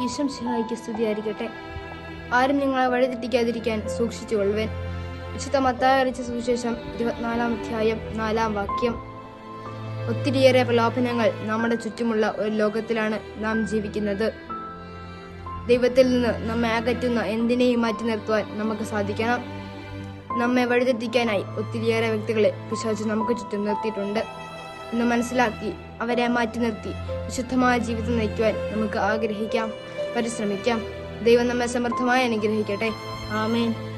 ഈശം സിഹായിക്ക് സ്തുതിയായിരിക്കട്ടെ ആരും നിങ്ങളെ വഴിതെറ്റിക്കാതിരിക്കാൻ സൂക്ഷിച്ചുകൊള്ളുവൻ വിശുദ്ധ മത്തായ അറിയിച്ച സുവിശേഷം ഇരുപത്തിനാലാം അധ്യായം നാലാം വാക്യം ഒത്തിരിയേറെ പ്രലോഭനങ്ങൾ നമ്മുടെ ചുറ്റുമുള്ള ഒരു ലോകത്തിലാണ് നാം ജീവിക്കുന്നത് ദൈവത്തിൽ നിന്ന് നമ്മെ അകറ്റുന്ന എന്തിനേയും മാറ്റി നിർത്തുവാൻ നമുക്ക് സാധിക്കണം നമ്മെ വഴിതെറ്റിക്കാനായി ഒത്തിരിയേറെ വ്യക്തികളെ പിശാച് നമുക്ക് ചുറ്റും നിർത്തിയിട്ടുണ്ട് എന്ന് മനസ്സിലാക്കി അവരെ മാറ്റി നിർത്തി വിശുദ്ധമായ ജീവിതം നയിക്കുവാൻ നമുക്ക് ആഗ്രഹിക്കാം പരിശ്രമിക്കാം ദൈവം നമ്മെ സമർത്ഥമായി അനുഗ്രഹിക്കട്ടെ ആമേൻ